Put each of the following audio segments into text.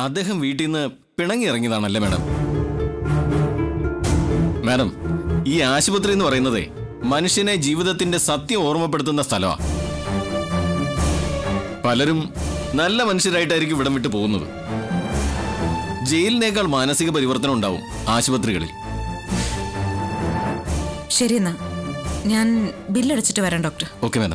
അദ്ദേഹം വീട്ടിൽ നിന്ന് പിണങ്ങി ഇറങ്ങിയതാണല്ലേ മാഡം മാഡം ഈ ആശുപത്രി എന്ന് പറയുന്നതേ മനുഷ്യനെ ജീവിതത്തിന്റെ സത്യം ഓർമ്മപ്പെടുത്തുന്ന സ്ഥലമാണ് പലരും നല്ല മനുഷ്യരായിട്ടായിരിക്കും ഇവിടം വിട്ടു പോകുന്നത് ജയിലിനേക്കാൾ മാനസിക പരിവർത്തനം ഉണ്ടാവും ആശുപത്രികളിൽ ശരി എന്നാ ഞാൻ ബില്ലടിച്ചിട്ട് വരാം ഡോക്ടർ ഓക്കെ മാഡം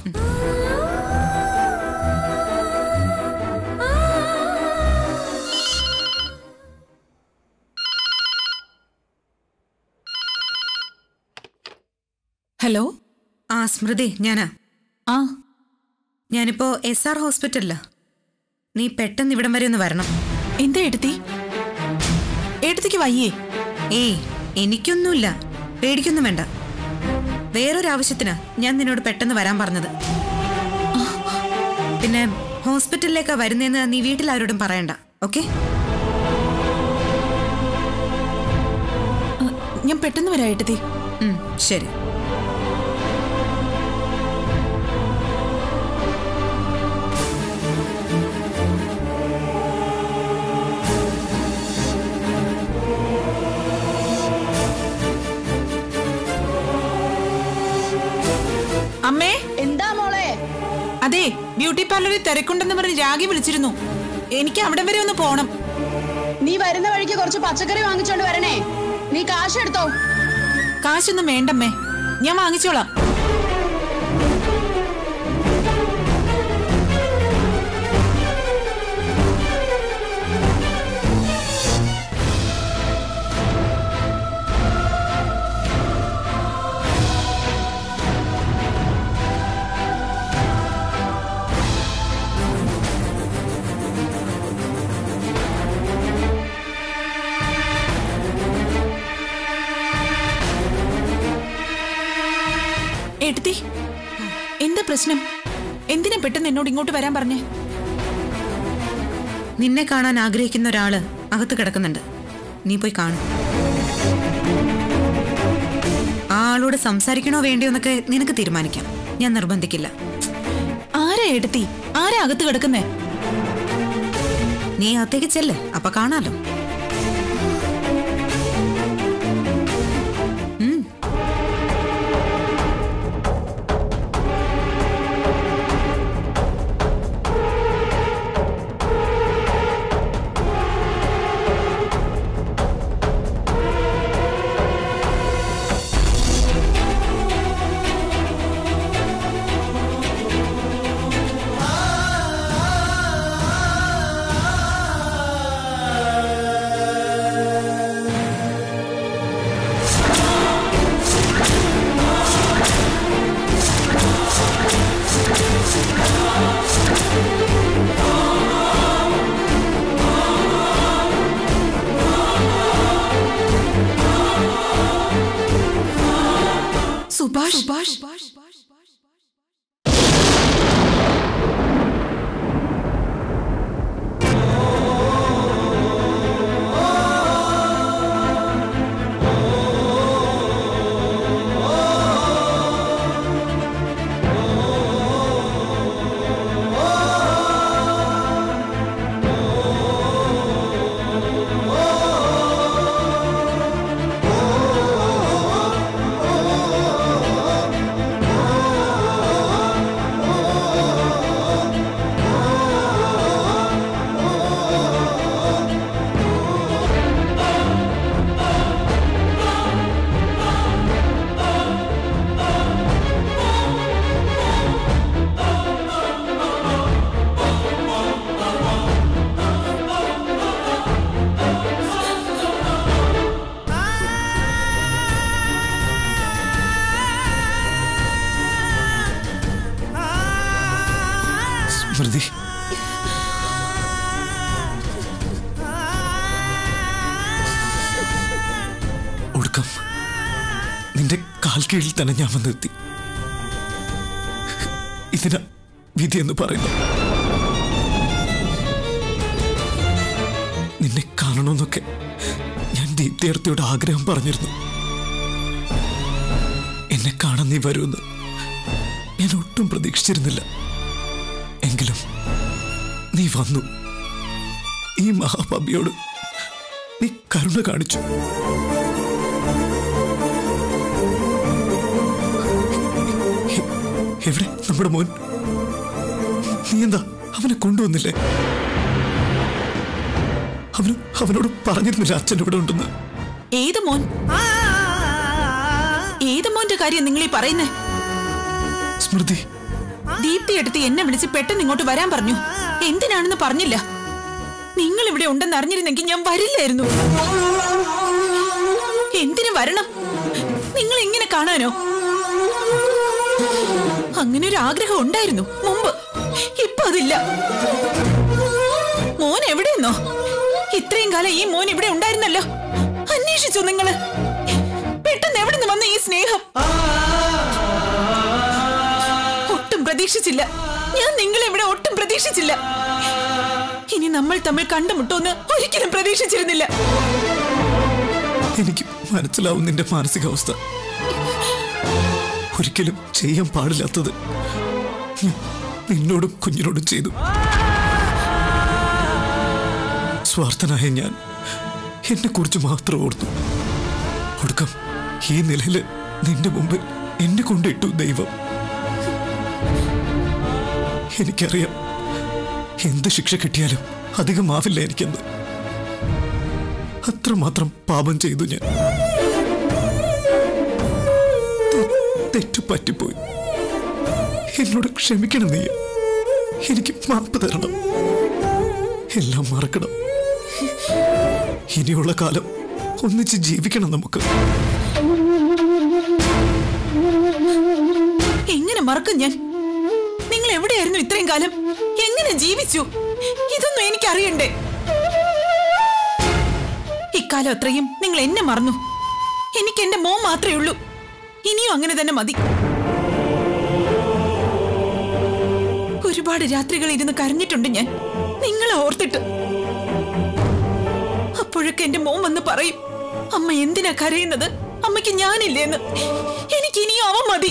ഹലോ ആ സ്മൃതി ഞാനാ ആ ഞാനിപ്പോ എസ് ആർ ഹോസ്പിറ്റലിലാ നീ പെട്ടെന്ന് ഇവിടം വരെ ഒന്ന് വരണം എന്താ എടുത്തി എടുത്തിക്ക് വയ്യേ ഏയ് എനിക്കൊന്നുമില്ല പേടിക്കൊന്നും വേണ്ട വേറൊരു ആവശ്യത്തിനാ ഞാൻ നിന്നോട് പെട്ടെന്ന് വരാൻ പറഞ്ഞത് പിന്നെ ഹോസ്പിറ്റലിലേക്കാ വരുന്നതെന്ന് നീ വീട്ടിൽ ആരോടും പറയണ്ട ഓക്കെ ഞാൻ പെട്ടെന്ന് വരാം എടുത്തി ശരി അമ്മേ എന്താ മോളെ അതെ ബ്യൂട്ടി പാർലറിൽ തിരക്കുണ്ടെന്ന് പറഞ്ഞ് രാഗി വിളിച്ചിരുന്നു എനിക്ക് അവിടെ വരെ ഒന്ന് പോണം നീ വരുന്ന വഴിക്ക് കുറച്ച് പച്ചക്കറി വാങ്ങിച്ചോണ്ട് വരണേ നീ കാശ് എടുത്തോ കാശൊന്നും വേണ്ടമ്മേ ഞാൻ വാങ്ങിച്ചോളാം എടുത്തി എന്താ പ്രശ്നം എന്തിനാ പെട്ടെന്ന് എന്നോട് ഇങ്ങോട്ട് വരാൻ പറഞ്ഞേ നിന്നെ കാണാൻ ആഗ്രഹിക്കുന്ന ഒരാള് അകത്ത് കിടക്കുന്നുണ്ട് നീ പോയി കാണും ആ ആളോട് സംസാരിക്കണോ വേണ്ടയോ എന്നൊക്കെ നിനക്ക് തീരുമാനിക്കാം ഞാൻ നിർബന്ധിക്കില്ല ആരാ എടുത്തി ആരാ അകത്ത് കിടക്കുന്നേ നീ അകത്തേക്ക് ചെല്ല് അപ്പൊ കാണാലോ ഉം. സുഭാഷ് സുഭാഷ് സ്മൃതി ഒടുക്കം നിന്റെ കാൽ കീഴിൽ തന്നെ ഞാൻ വന്നെത്തി ഇതിന വിധി എന്ന് പറയുന്നു നിന്നെ കാണണമെന്നൊക്കെ ഞാൻ ദീപ്തിയർത്തിയോട് ആഗ്രഹം പറഞ്ഞിരുന്നു എന്നെ കാണാൻ നീ വരുമെന്ന് ഞാൻ ഒട്ടും പ്രതീക്ഷിച്ചിരുന്നില്ല എങ്കിലും നീ വന്നു ഈ മഹാപാപിയോട് നീ കരുണ കാണിച്ചു എ- എവിടെ നമ്മുടെ മോൻ നീ എന്താ അവനെ കൊണ്ടുവന്നില്ലേ അവന് അവനോട് പറഞ്ഞിരുന്നില്ല അച്ഛൻ ഇവിടെ ഉണ്ടെന്ന് ഏത് മോൻ ഏത് മോന്റെ കാര്യം നിങ്ങൾ ഈ പറയുന്നേ സ്മൃതി ദീപ്തി എടുത്ത് എന്നെ വിളിച്ച് പെട്ടെന്ന് ഇങ്ങോട്ട് വരാൻ പറഞ്ഞു എന്തിനാണെന്ന് പറഞ്ഞില്ല നിങ്ങൾ ഇവിടെ ഉണ്ടെന്ന് അറിഞ്ഞിരുന്നെങ്കിൽ ഞാൻ വരില്ലായിരുന്നു എന്തിനു വരണം നിങ്ങൾ എങ്ങനെ കാണാനോ അങ്ങനെ ഒരു ആഗ്രഹം ഉണ്ടായിരുന്നു മുമ്പ് ഇപ്പൊ അതില്ല മോൻ എവിടെയെന്നോ ഇത്രയും കാലം ഈ മോൻ ഇവിടെ ഉണ്ടായിരുന്നല്ലോ അന്വേഷിച്ചു നിങ്ങള് പെട്ടെന്ന് എവിടെ നിന്ന് വന്ന ഈ സ്നേഹം ഒട്ടും പ്രതീക്ഷിച്ചില്ല ഞാൻ നിങ്ങളെ ഇവിടെ ഒട്ടും പ്രതീക്ഷിച്ചില്ല ഇനി നമ്മൾ തമ്മിൽ കണ്ടുമുട്ടോന്ന് ഒരിക്കലും പ്രതീക്ഷിച്ചിരുന്നില്ല എനിക്ക് മനസ്സിലാവും നിന്റെ മാനസികാവസ്ഥ ഒരിക്കലും ചെയ്യാൻ പാടില്ലാത്തത് ഞാൻ നിന്നോടും കുഞ്ഞിനോടും ചെയ്തു സ്വാർത്ഥനായ ഞാൻ എന്നെ കുറിച്ച് മാത്രം ഓർത്തു ഒടുക്കം ഈ നിലയില് നിന്റെ മുമ്പിൽ എന്നെ കൊണ്ടിട്ടു ദൈവം എനിക്കറിയാം എന്ത് ശിക്ഷ കിട്ടിയാലും അധികമാവില്ല എനിക്കെന്ന് അത്രമാത്രം പാപം ചെയ്തു ഞാൻ തെ- തെറ്റു പറ്റിപ്പോയി എന്നോട് ക്ഷമിക്കണം നീ എനിക്ക് മാപ്പ് തരണം എല്ലാം മറക്കണം ഇനിയുള്ള കാലം ഒന്നിച്ച് ജീവിക്കണം നമുക്ക് എങ്ങനെ മറക്കും ഞാൻ നിങ്ങൾ എവിടെയായിരുന്നു ഇത്രയും കാലം എങ്ങനെ ജീവിച്ചു ഇതൊന്നും എനിക്ക് അറിയണ്ടേ ഇക്കാലം അത്രയും നിങ്ങൾ എന്നെ മറന്നു എനിക്ക് എന്റെ മോൻ മാത്രമേ ഉള്ളൂ ഇനിയും അങ്ങനെ തന്നെ മതി ഒരുപാട് രാത്രികൾ ഇരുന്ന് കരഞ്ഞിട്ടുണ്ട് ഞാൻ നിങ്ങളെ ഓർത്തിട്ട് അപ്പോഴൊക്കെ എന്റെ മോൻ വന്ന് പറയും അമ്മ എന്തിനാ കരയുന്നത് അമ്മയ്ക്ക് ഞാനില്ലേന്ന് എനിക്ക് ഇനിയും അവൻ മതി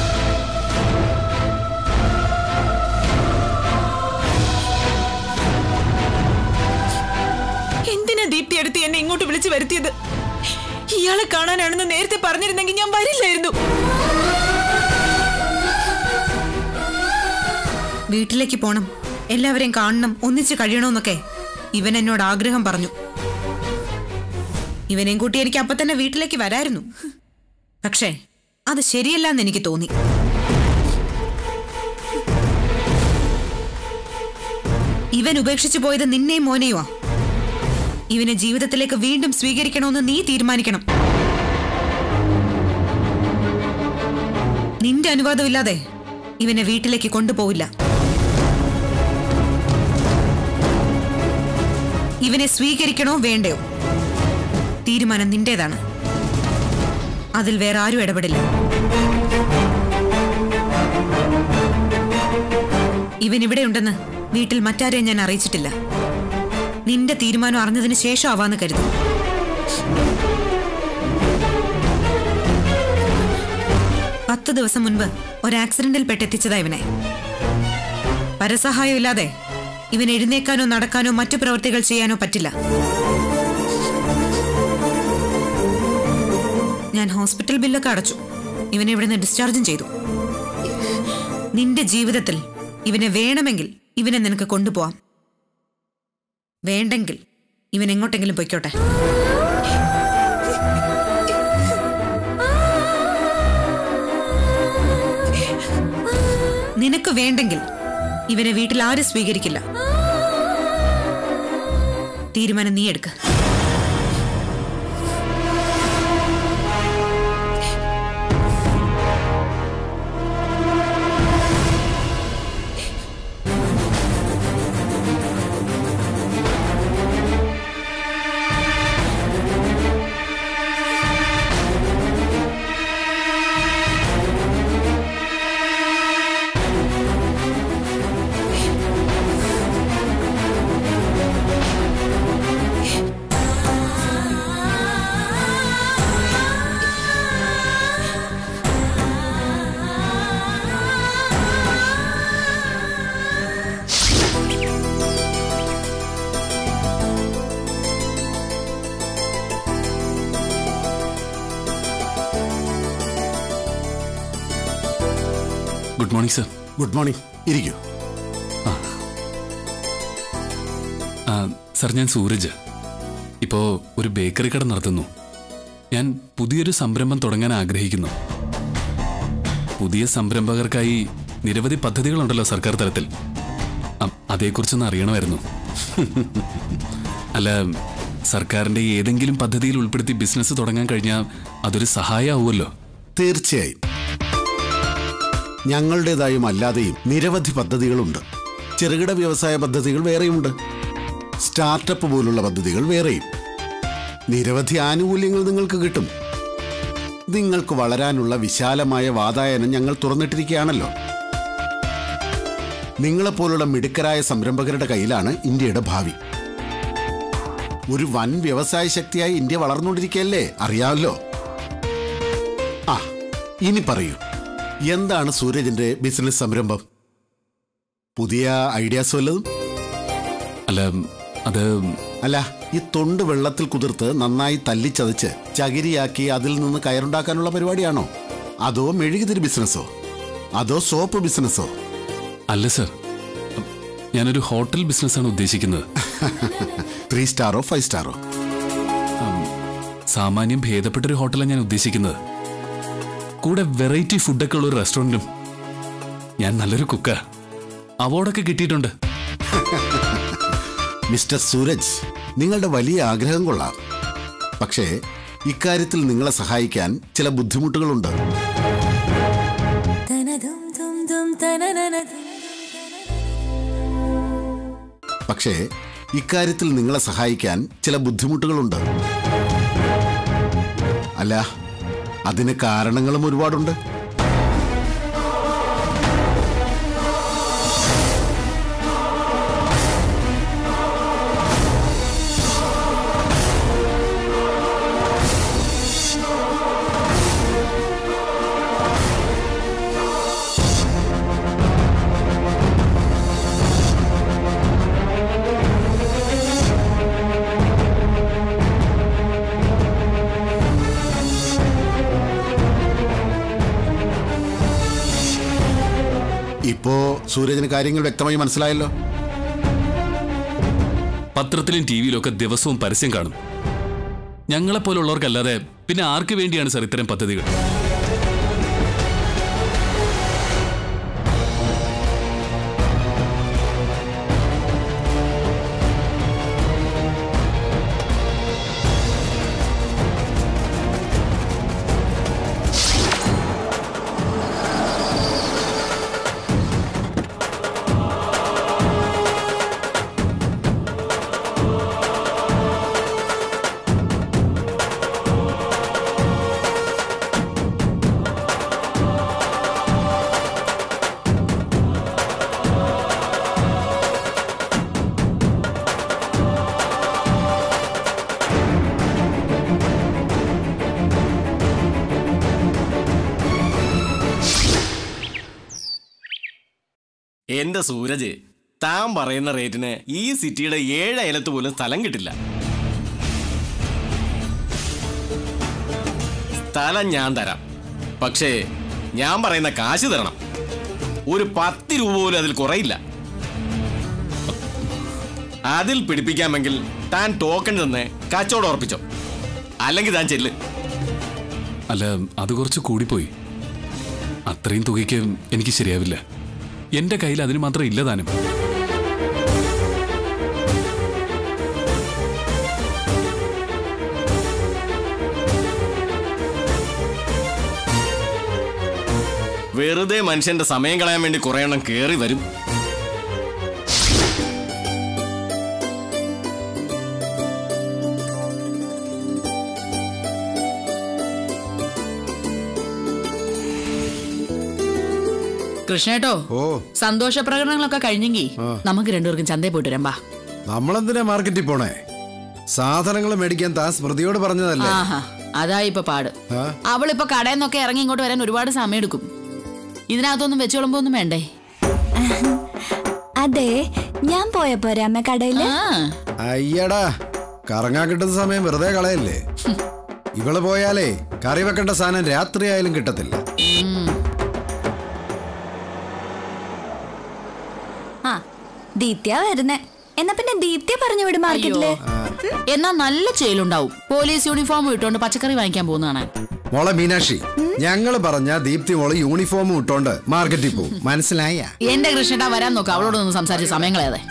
എന്തിനാ ദീപ്തി എടുത്ത് എന്നെ ഇങ്ങോട്ട് വിളിച്ചു വരുത്തിയത് ഇയാളെ കാണാനാണെന്ന് നേരത്തെ പറഞ്ഞിരുന്നെങ്കിൽ ഞാൻ വരില്ലായിരുന്നു വീട്ടിലേക്ക് പോണം എല്ലാവരെയും കാണണം ഒന്നിച്ച് കഴിയണമെന്നൊക്കെ ഇവൻ എന്നോട് ആഗ്രഹം പറഞ്ഞു ഇവനെയും കൂട്ടി എനിക്ക് അപ്പൊ തന്നെ വീട്ടിലേക്ക് വരായിരുന്നു പക്ഷേ അത് ശരിയല്ലെന്ന് എനിക്ക് തോന്നി ഇവൻ ഉപേക്ഷിച്ചു പോയത് നിന്നെയും മോനെയുമാ ഇവനെ ജീവിതത്തിലേക്ക് വീണ്ടും സ്വീകരിക്കണമെന്ന് നീ തീരുമാനിക്കണം നിന്റെ അനുവാദമില്ലാതെ ഇവനെ വീട്ടിലേക്ക് കൊണ്ടുപോവില്ല ഇവനെ സ്വീകരിക്കണോ വേണ്ടയോ തീരുമാനം നിന്റേതാണ് അതിൽ വേറെ ആരും ഇടപെടില്ല ഇവൻ ഇവിടെയുണ്ടെന്ന് വീട്ടിൽ മറ്റാരെയും ഞാൻ അറിയിച്ചിട്ടില്ല നിന്റെ തീരുമാനം അറിഞ്ഞതിന് ശേഷം ആവാന്ന് കരുതും പത്ത് ദിവസം മുൻപ് ഒരു ആക്സിഡന്റിൽ പെട്ടെത്തിച്ചതാ ഇവനെ പരസഹായം ഇല്ലാതെ ഇവൻ എഴുന്നേക്കാനോ നടക്കാനോ മറ്റു പ്രവൃത്തികൾ ചെയ്യാനോ പറ്റില്ല ഞാൻ ഹോസ്പിറ്റൽ ബില്ലൊക്കെ അടച്ചു ഇവനെ ഇവിടുന്ന് ഡിസ്ചാർജും ചെയ്തു നിന്റെ ജീവിതത്തിൽ ഇവനെ വേണമെങ്കിൽ ഇവനെ നിനക്ക് കൊണ്ടുപോവാം വേണ്ടെങ്കിൽ ഇവൻ എങ്ങോട്ടെങ്കിലും പൊയ്ക്കോട്ടെ നിനക്ക് വേണ്ടെങ്കിൽ ഇവനെ വീട്ടിൽ ആരും സ്വീകരിക്കില്ല തീരുമാനം നീ എടുക്ക good morning sir good morning ഇരിക്കൂ ആ സർ ഞാൻ സൂരജ് ഇപ്പോൾ ഒരു ബേക്കറി കട നടത്തുന്നു ഞാൻ പുതിയൊരു സംരംഭം തുടങ്ങാൻ ആഗ്രഹിക്കുന്നു പുതിയ സംരംഭകർക്കായി നിരവധി പദ്ധതികളുണ്ടല്ലോ സർക്കാർ തലത്തിൽ അ- അതേക്കുറിച്ചൊന്ന് അറിയണമായിരുന്നു അല്ല സർക്കാരിന്റെ ഏതെങ്കിലും പദ്ധതിയിൽ ഉൾപ്പെടുത്തി ബിസിനസ് തുടങ്ങാൻ കഴിഞ്ഞാൽ അതൊരു സഹായമാവുമല്ലോ തീർച്ചയായും ഞങ്ങളുടേതായും അല്ലാതെയും നിരവധി പദ്ധതികളുണ്ട് ചെറുകിട വ്യവസായ പദ്ധതികൾ വേറെയുണ്ട് സ്റ്റാർട്ടപ്പ് പോലുള്ള പദ്ധതികൾ വേറെയും നിരവധി ആനുകൂല്യങ്ങൾ നിങ്ങൾക്ക് കിട്ടും നിങ്ങൾക്ക് വളരാനുള്ള വിശാലമായ വാതായനം ഞങ്ങൾ തുറന്നിട്ടിരിക്കുകയാണല്ലോ നിങ്ങളെപ്പോലുള്ള മിടുക്കരായ സംരംഭകരുടെ കയ്യിലാണ് ഇന്ത്യയുടെ ഭാവി ഒരു വൻ വ്യവസായ ശക്തിയായി ഇന്ത്യ വളർന്നുകൊണ്ടിരിക്കുകയല്ലേ അറിയാമല്ലോ ആ ഇനി പറയൂ എന്താണ് സൂരജിന്റെ ബിസിനസ് സംരംഭം പുതിയ ഐഡിയാസ് വല്ലതും അല്ല അത് അല്ല ഈ തൊണ്ട് വെള്ളത്തിൽ കുതിർത്ത് നന്നായി തല്ലിച്ചതച്ച് ചകിരിയാക്കി അതിൽ നിന്ന് കയറുണ്ടാക്കാനുള്ള പരിപാടിയാണോ അതോ മെഴുകുതിരി ബിസിനസ്സോ അതോ സോപ്പ് ബിസിനസ്സോ അല്ല സർ ഞാനൊരു ഹോട്ടൽ ബിസിനസ്സാണ് ഉദ്ദേശിക്കുന്നത് ത്രീ സ്റ്റാറോ ഫൈവ് സ്റ്റാറോ സാമാന്യം ഭേദപ്പെട്ടൊരു ഹോട്ടലാണ് ഞാൻ ഉദ്ദേശിക്കുന്നത് കൂടെ വെറൈറ്റി ഫുഡൊക്കെ ഉള്ള ഒരു റെസ്റ്റോറൻറ്റും ഞാൻ നല്ലൊരു കുക്ക അവാർഡൊക്കെ കിട്ടിയിട്ടുണ്ട് മിസ്റ്റർ സൂരജ് നിങ്ങളുടെ വലിയ ആഗ്രഹം കൊള്ളാം പക്ഷേ ഇക്കാര്യത്തിൽ നിങ്ങളെ സഹായിക്കാൻ ചില ബുദ്ധിമുട്ടുകളുണ്ട് പക്ഷേ ഇക്കാര്യത്തിൽ നിങ്ങളെ സഹായിക്കാൻ ചില ബുദ്ധിമുട്ടുകളുണ്ട് അല്ല അതിന് കാരണങ്ങളും ഒരുപാടുണ്ട് ഇപ്പോ സൂരജിന് കാര്യങ്ങൾ വ്യക്തമായി മനസ്സിലായല്ലോ പത്രത്തിലും ടി വിയിലും ഒക്കെ ദിവസവും പരസ്യം കാണും ഞങ്ങളെപ്പോലുള്ളവർക്കല്ലാതെ പിന്നെ ആർക്ക് വേണ്ടിയാണ് സർ ഇത്തരം പദ്ധതികൾ എന്റെ സൂരജ് താൻ പറയുന്ന റേറ്റിന് ഈ സിറ്റിയുടെ ഏഴ് അയലത്ത് പോലും സ്ഥലം കിട്ടില്ല സ്ഥലം ഞാൻ തരാം പക്ഷേ ഞാൻ പറയുന്ന കാശ് തരണം ഒരു പത്ത് രൂപ പോലും അതിൽ കുറയില്ല അതിൽ പിടിപ്പിക്കാമെങ്കിൽ താൻ ടോക്കൺ തന്ന് കച്ചവടം ഉറപ്പിച്ചോ അല്ലെങ്കിൽ താൻ ചെല്ല് അല്ല അത് കുറച്ച് കൂടിപ്പോയി അത്രയും തുകയ്ക്ക് എനിക്ക് ശരിയാവില്ല എന്റെ കയ്യിൽ അതിന് മാത്രം ഇല്ല താനും വെറുതെ മനുഷ്യന്റെ സമയം കളയാൻ വേണ്ടി കുറെ എണ്ണം കേറി വരും കൃഷ്ണേട്ടോ ഓ സന്തോഷ പ്രകടനങ്ങളൊക്കെ കഴിഞ്ഞെങ്കിൽ നമുക്ക് രണ്ടുപേർക്കും ചന്തയിൽ പോയിട്ട് വരാം ബാ നമ്മളെന്തിനാ മാർക്കറ്റിൽ പോണേ സാധനങ്ങൾ മേടിക്കാൻ താൻ സ്മൃതിയോട് പറഞ്ഞതല്ലേ ആഹാ അതാ ഇപ്പൊ പാട് ആ? അവളിപ്പോ കടയിൽ നിന്നൊക്കെ ഇറങ്ങി ഇങ്ങോട്ട് വരാൻ ഒരുപാട് സമയം എടുക്കും ഇതിനകത്തൊന്നും വെച്ചോളുമ്പോ ഒന്നും വേണ്ടേ അതെ ഞാൻ പോയ പോരെ അമ്മ കടയില് ആ അയ്യടാ കറങ്ങാൻ കിട്ടുന്ന സമയം വെറുതെ കളയല്ലേ ഇവള് പോയാലേ കറി വെക്കേണ്ട സാധനം രാത്രി ആയാലും കിട്ടത്തില്ല ദീപ്തിയാ വരുന്നേ എന്നാ പിന്നെ ദീപ്തിയെ പറഞ്ഞു വിടും മാർക്കറ്റില് എന്നാ നല്ല ചേലുണ്ടാവും പോലീസ് യൂണിഫോം ഇട്ടുകൊണ്ട് പച്ചക്കറി വാങ്ങിക്കാൻ പോകുന്നതാണ് മോളെ മീനാക്ഷി ഞങ്ങള് പറഞ്ഞ ദീപ്തി മോള് യൂണിഫോം ഇട്ടോണ്ട് മാർക്കറ്റിൽ പോകും മനസ്സിലായ എന്റെ കൃഷ്ണേട്ടാ വരാൻ നോക്കാം അവളോട് ഒന്ന് സംസാരിച്ച് സമയം കളയാതെ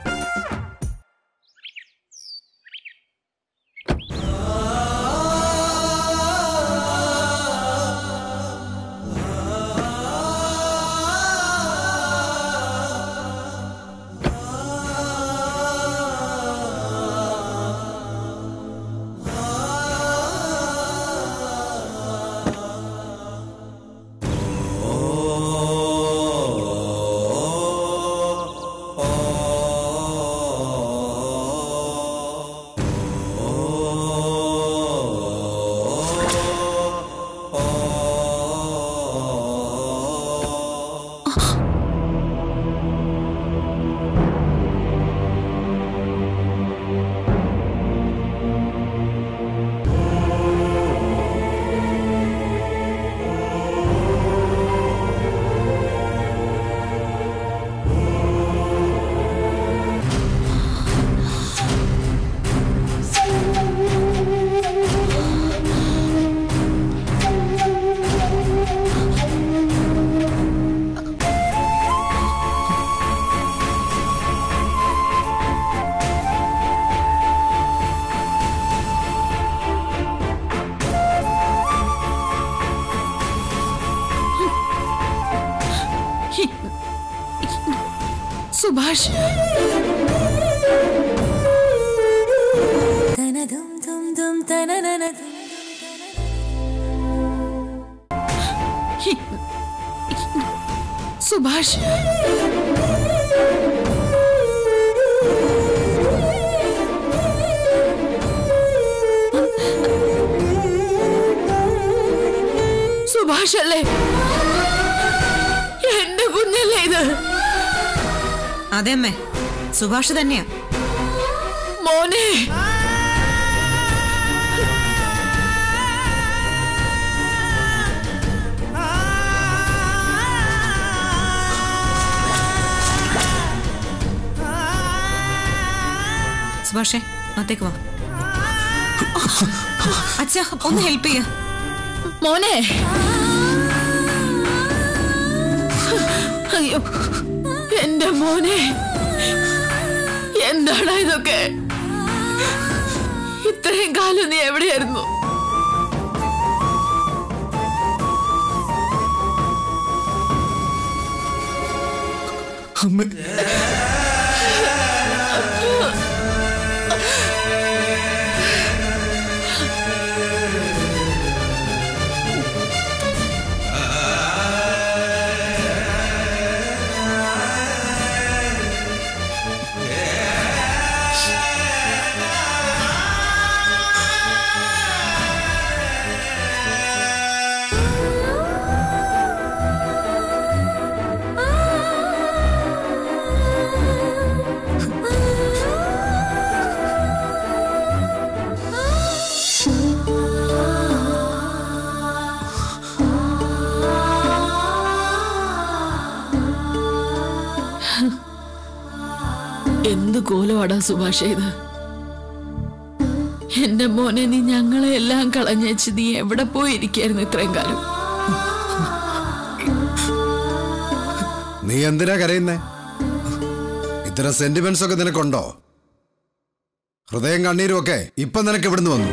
സുഭാഷ് സുഭാഷ് സുഭാഷ് അല്ലേ എന്റെ കുഞ്ഞല്ലേ ഇത് അതെ അമ്മേ സുഭാഷ് തന്നെയാ മോനെ സുഭാഷേ അകത്തേക്ക് വാ അച്ഛാ ഒന്ന് ഹെൽപ്പ് ചെയ്യ മോനെ അയ്യോ എന്റെ മോനെ എന്താണ് ഇതൊക്കെ ഇത്രയും കാലം നീ എവിടെയായിരുന്നു അമ്മ എന്ത് കോലമാടാ സുഭാഷ ഇത് എന്റെ മോനെ നീ ഞങ്ങളെ എല്ലാം കളഞ്ഞേച്ച് നീ എവിടെ പോയിരിക്കായിരുന്നു ഇത്രയും കാലം നീ എന്തിനാ കരയുന്നേ ഇത്തരം സെന്റിമെന്റ്സ് ഒക്കെ നിനക്കുണ്ടോ ഹൃദയം കണ്ണീരും ഒക്കെ ഇപ്പൊ നിനക്ക് ഇവിടുന്ന് വന്നു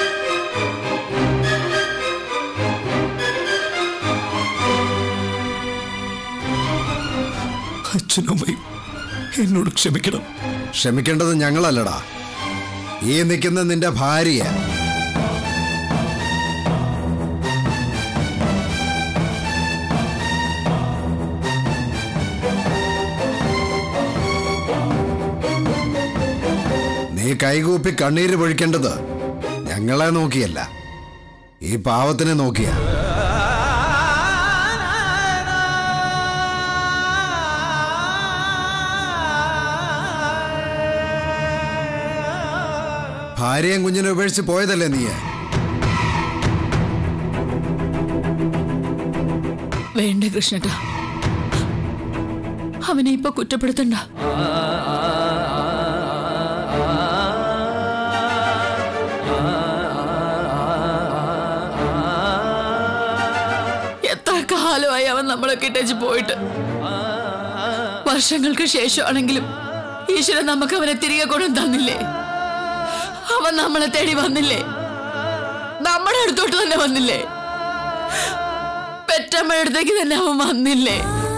അച്ഛനും അമ്മയും എന്നോട് ക്ഷമിക്കണം ക്ഷമിക്കേണ്ടത് ഞങ്ങളല്ലടാ ഈ നിൽക്കുന്ന നിന്റെ ഭാര്യ നീ കൈകൂപ്പി കണ്ണീര് പൊഴിക്കേണ്ടത് ഞങ്ങളെ നോക്കിയല്ല ഈ പാവത്തിനെ നോക്കിയാ ഭാര്യയും കുഞ്ഞിനെ ഉപേക്ഷിച്ച് പോയതല്ലേ നീ വേണ്ട കൃഷ്ണട്ട അവനെ ഇപ്പൊ കുറ്റപ്പെടുത്തണ്ട എത്ര കാലമായി അവൻ നമ്മളെ കിട്ടേച്ച് പോയിട്ട് വർഷങ്ങൾക്ക് ശേഷമാണെങ്കിലും ഈശ്വരൻ നമുക്ക് അവനെ തിരികെ കൊണ്ടു തന്നില്ലേ അവൻ നമ്മളെ തേടി വന്നില്ലേ നമ്മുടെ അടുത്തോട്ട് തന്നെ വന്നില്ലേ പെറ്റമ്മയുടെ അടുത്തേക്ക് തന്നെ അവൻ വന്നില്ലേ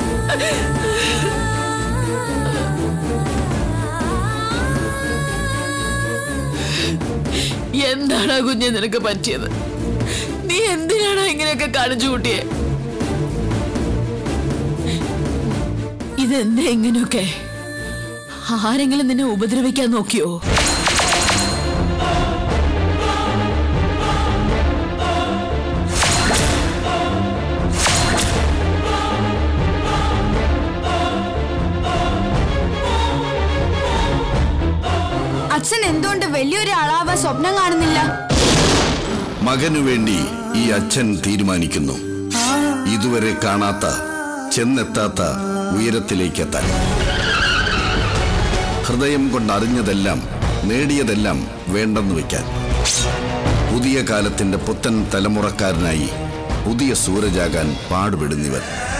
എന്താണ് ആ കുഞ്ഞെ നിനക്ക് പറ്റിയത് നീ എന്തിനാണ് ഇങ്ങനെയൊക്കെ കാണിച്ചു കൂട്ടിയെ ഇതെന്താ ഇങ്ങനെയൊക്കെ ആരെങ്കിലും നിന്നെ ഉപദ്രവിക്കാൻ നോക്കിയോ അച്ഛൻ എന്തുകൊണ്ട് വലിയൊരു ആളാവാൻ സ്വപ്നം കാണുന്നില്ല മകനു വേണ്ടി ഈ അച്ഛൻ തീരുമാനിക്കുന്നു ഇതുവരെ കാണാത്ത ചെന്നെത്താത്ത ഉയരത്തിലേക്കെത്താൻ ഹൃദയം കൊണ്ടറിഞ്ഞതെല്ലാം നേടിയതെല്ലാം വേണ്ടെന്ന് വയ്ക്കാൻ പുതിയ കാലത്തിന്റെ പുത്തൻ തലമുറക്കാരനായി പുതിയ സൂരജാകാൻ പാടുപെടുന്നിവൻ